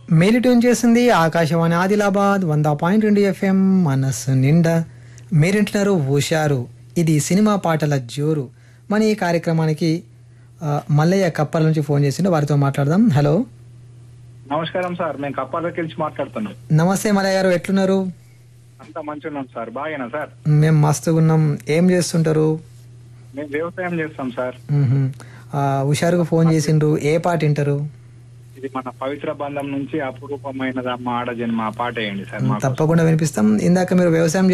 మీరు ట్యూన్ చేసింది ఆకాశవాణి ఆదిలాబాద్ వంద పాయింట్ రెండు ఎఫ్ఎం మనస్సు నిండా మీరింటున్నారు హుషారు ఇది సినిమా పాటల జోరు మన ఈ కార్యక్రమానికి ఆ, మల్లయ్య కప్పల నుంచి ఫోన్ చేసిండు వారితో మాట్లాడదాం హలో నమస్కారం సార్ మేము కప్పాలకి వెళ్ళి మాట్లాడుతున్నాం నమస్తే మల్లయ్య గారు ఎట్లున్నారు అంతా మంచిగా ఉన్నాం సార్ బాగేనా సార్ మేము మస్తుగా ఉన్నాం ఏం చేస్తుంటారు మేము వ్యవసాయం చేస్తాం సార్ మ్మ్హ. ఆ, హుషారుగా ఫోన్ చేసిండ్రు ఏ పాట వింటారు ఇది మన పవిత్ర బంధం నుంచి అపురూపమైనదమ్మ ఆడ జన్మ ఆ పాట వేయండి సార్ మాకు తప్పకుండా వినిపిస్తాం ఇందాక మీరు వ్యవసాయం